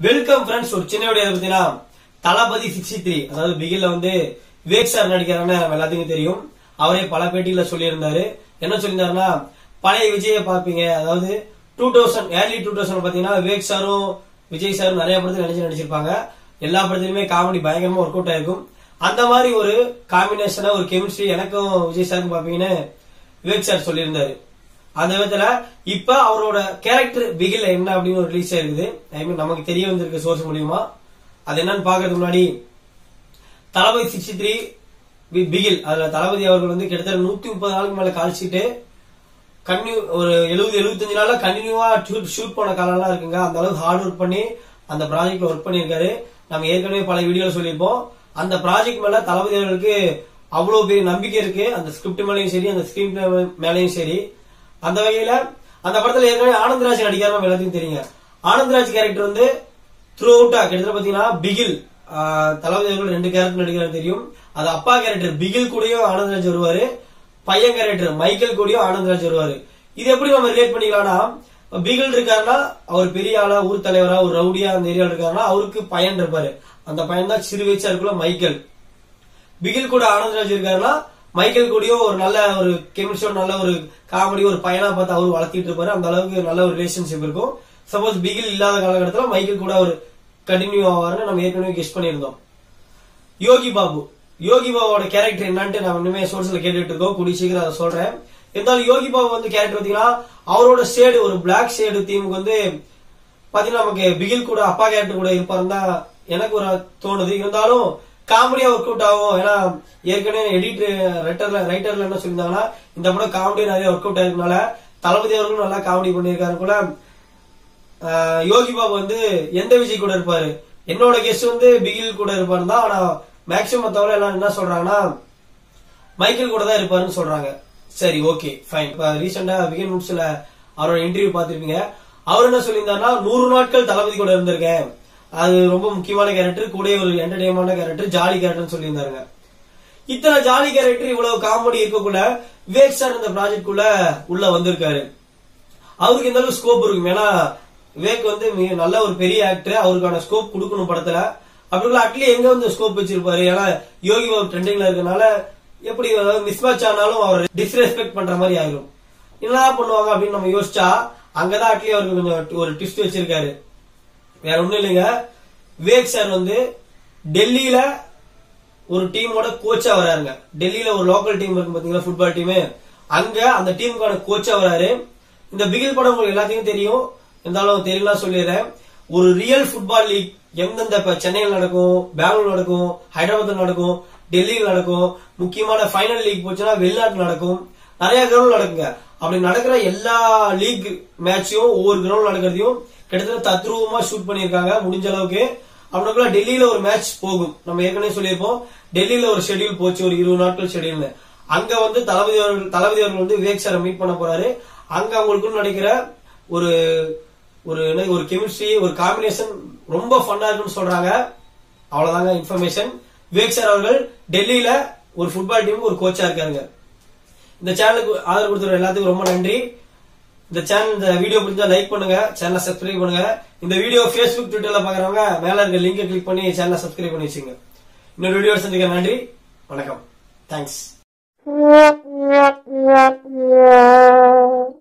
Welcome friends ஒரு சின்ன video பார்த்தீங்கன்னா தளபதி சிக்ஸ்டி த்ரீ அதாவது பிகில்ல வந்து விவேக் சார் நடிக்கிறான்னு நம்ம எல்லாத்துக்கும் தெரியும் அவரே பல பேட்டியில சொல்லியிருந்தாரு என்ன சொல்லியிருந்தாருன்னா பழைய விஜயை பார்ப்பீங்க அதாவது two thousand early two thousand பாத்தீங்கன்னா விவேக் சாரும் விஜய் சாரும் நிறைய படத்துல நடிச்சு நடிச்சிருப்பாங்க எல்லா படத்துலயுமே காமெடி பயங்கரமா ஒர்க் அவுட் ஆயிருக்கும் அந்த மாதிரி ஒரு காம்பினேஷனா ஒரு கெமிஸ்ட்ரி எனக்கும் விஜய் சாருக்கும் பாப்பீங்கன்னு விவேக் சார் சொல்லியிருந்தாரு அந்த விதத்துல இப்ப அவரோட கேரக்டர் பிகில் என்ன அப்படின்னு ஒரு ரிலீஸ் ஆயிருக்குது ஐ மீன் நமக்கு தெரிய வந்திருக்கு சோர்ஸ் மூலியமா அது என்னன்னு பாக்குறதுக்கு முன்னாடி தளபதி சிக்ஸ்டி த்ரீ பிகில் அதுல தளபதி அவர்கள் வந்து கிட்டத்தட்ட நூத்தி முப்பது நாளுக்கு மேல கால்ச்சிட்டு கன்டினியூ ஒரு எழுபது எழுபத்தஞ்சு நாள்ல கண்டினியூவா ஷூட் பண்ண காலம்லாம் இருக்குங்க அந்த அளவுக்கு ஹார்ட் ஒர்க் பண்ணி அந்த ப்ராஜெக்ட்ல ஒர்க் பண்ணியிருக்காரு நம்ம ஏற்கனவே பல வீடியோல சொல்லியிருப்போம் அந்த ப்ராஜெக்ட் மேல தளபதி அவர்களுக்கு அவ்வளவு பெரிய நம்பிக்கை இருக்கு அந்த ஸ்கிரிப்ட் மேலயும் சரி அந்த ஸ்கிரீன் மேலயும் சரி அந்த வகையில அந்த படத்துல ஏற்கனவே ஆனந்தராஜ் நடிக்காரு நம்ம எல்லாத்துக்கும் தெரியுங்க ஆனந்தராஜ் கேரக்டர் வந்து த்ரூ அவுட்டா கிட்டத்தட்ட பாத்தீங்கன்னா பிகில் ஆஹ், தளபதி அவர்கள் ரெண்டு கேரக்டர் நடிக்கிறாரு தெரியும் அது அப்பா கேரக்டர் பிகில் கூடயும் ஆனந்தராஜ் வருவாரு பையன் கேரக்டர் மைக்கேல் கூடயும் ஆனந்தராஜ் வருவாரு இது எப்படி நம்ம ரிலேட் பண்ணிக்கலாம்னா பிகில் இருக்காருன்னா அவர் பெரிய ஆளா ஊர் தலைவரா ஒரு ரவுடியா அந்த ஏரியால இருக்காருன்னா அவருக்கு பையன் இருப்பாரு அந்த பையன் தான் சிறு வயசா இருக்குள்ள மைக்கேல் பிகில் கூட ஆனந்தராஜ் இருக்காருன்னா மைக்கேல் கூடயும் ஒரு நல்ல ஒரு கெமிஸ்ட்ரி நல்ல ஒரு காமெடி ஒரு பையனா பார்த்து அவரு வளர்த்திட்டு இருப்பாரு அந்த அளவுக்கு நல்ல ஒரு ரிலேஷன்ஷிப் இருக்கும் சப்போஸ் பிகில் இல்லாத காலகட்டத்துல மைக்கேல் கூட அவர் கண்டினியூ ஆவாருன்னு நம்ம ஏற்கனவே கெஸ்ட் பண்ணியிருந்தோம் யோகி பாபு யோகி பாபுவோட கேரக்டர் என்னன்ட்டு நம்ம இனிமே சோர்ஸ்ல கேட்டுட்டு இருக்கோம் கூடி சீக்கிரம் அதை சொல்றேன் இருந்தாலும் யோகி பாபு வந்து கேரக்டர் பாத்தீங்கன்னா அவரோட ஷேடு ஒரு பிளாக் ஷேடு தீமுக்கு வந்து பாத்தீங்கன்னா நமக்கு பிகில் கூட அப்பா கேரக்டர் கூட இருப்பாருன்னு தான் எனக்கு ஒரு தோணுது இருந்தாலும் காமெடியா ஒர்க் அவுட் ஆகும் ஏன்னா ஏற்கனவே எடிட் ரைட்டர்ல ரைட்டர்ல என்ன சொல்லியிருந்தாங்கன்னா இந்த படம் காமெடி நிறைய ஒர்க் அவுட் ஆயிருக்கனால தளபதி அவர்களும் நல்லா காமெடி பண்ணியிருக்காரு கூட ஆஹ் யோகி பாபு வந்து எந்த விஜய் கூட இருப்பாரு என்னோட கெஸ்ட் வந்து பிகில் கூட இருப்பாரு தான் ஆனா மேக்சிமம் தவிர எல்லாம் என்ன சொல்றாங்கன்னா மைக்கேல் கூட தான் இருப்பாருன்னு சொல்றாங்க சரி ஓகே ஃபைன் இப்ப ரீசெண்டா விகன் முட்ஸ்ல அவரோட இன்டர்வியூ பார்த்திருப்பீங்க அவர் என்ன சொல்லியிருந்தாருன்னா நூறு நாட்கள் தளபதி கூட இருந்திருக்கேன் அது ரொம்ப முக்கியமான கேரக்டர் கூட ஒரு என்டர்டைன்மெண்டான கேரக்டர் ஜாலி கேரக்டர்னு சொல்லியிருந்தாருங்க இத்தனை ஜாலி கேரக்டர் இவ்வளவு காமெடி இருக்கக்குள்ள விவேக் சார் இந்த ப்ராஜெக்ட் குள்ள உள்ள வந்திருக்காரு அவருக்கு எந்த அளவுக்கு ஸ்கோப் இருக்கும் ஏன்னா விவேக் வந்து மிக நல்ல ஒரு பெரிய ஆக்டர் அவருக்கான ஸ்கோப் கொடுக்கணும் படத்துல அப்படிங்களா அட்லி எங்க வந்து ஸ்கோப் வச்சிருப்பாரு ஏன்னா யோகி பாபு ட்ரெண்டிங்ல இருக்கனால எப்படி மிஸ் மேட்ச் ஆனாலும் அவர் டிஸ்ரெஸ்பெக்ட் பண்ற மாதிரி ஆயிரும் என்ன பண்ணுவாங்க அப்படின்னு நம்ம யோசிச்சா அங்கதான் அட்லி அவருக்கு கொஞ்சம் ஒரு ட்விஸ்ட் வச்சிருக்காரு வேற ஒண்ணும் இல்லைங்க விவேக் சார் வந்து டெல்லியில ஒரு டீமோட கோச்சா வராருங்க டெல்லியில ஒரு லோக்கல் டீம் இருக்கு பாத்தீங்களா ஃபுட்பால் டீம் அங்க அந்த டீமுக்கான கோச்சா வராரு இந்த பிகில் படம் உங்களுக்கு எல்லாத்தையும் தெரியும் இருந்தாலும் தெரியலாம் சொல்லிடுறேன் ஒரு ரியல் ஃபுட்பால் லீக் எந்தெந்த இப்ப சென்னையில் நடக்கும் பெங்களூர் நடக்கும் ஹைதராபாத் நடக்கும் டெல்லியில் நடக்கும் முக்கியமான ஃபைனல் லீக் போச்சுன்னா வெளிநாட்டு நடக்கும் நிறைய கிரவுண்ட் நடக்குங்க அப்படி நடக்கிற எல்லா லீக் மேட்சையும் ஒவ்வொரு கிரவுண்ட் நடக்கிறதையும் கிட்டத்தட்ட தத்ரூபமா ஷூட் பண்ணியிருக்காங்க முடிஞ்ச அளவுக்கு அப்படிக்குள்ள டெல்லியில ஒரு மேட்ச் போகும் நம்ம ஏற்கனவே சொல்லியிருப்போம் டெல்லியில ஒரு ஷெட்யூல் போச்சு ஒரு இருபது நாட்கள் ஷெட்யூல் அங்க வந்து தளபதி அவர்கள் தளபதி அவர்கள் வந்து விவேக் சாரை மீட் பண்ண போறாரு அங்க அவங்களுக்குள்ள நடக்கிற ஒரு ஒரு என்ன ஒரு கெமிஸ்ட்ரி ஒரு காம்பினேஷன் ரொம்ப ஃபன்னா இருக்குன்னு சொல்றாங்க அவ்வளவுதாங்க இன்ஃபர்மேஷன் விவேக் சார் அவர்கள் டெல்லியில ஒரு ஃபுட்பால் டீமுக்கு ஒரு கோச்சா இருக்காருங்க இந்த சேனலுக்கு ஆதரவு கொடுத்துற எல்லாத்துக்கும் ரொம்ப நன்றி இந்த சேனல் இந்த வீடியோ பிடிச்சா லைக் பண்ணுங்க சேனலை சப்ஸ்கிரைப் பண்ணுங்க இந்த வீடியோ ஃபேஸ்புக் ட்விட்டர்ல பாக்குறவங்க மேல இருக்க லிங்கை கிளிக் பண்ணி சேனலை சப்ஸ்கிரைப் பண்ணி வச்சுங்க இன்னொரு வீடியோ சந்திக்க நன்றி வணக்கம் தேங்க்ஸ் Yeah.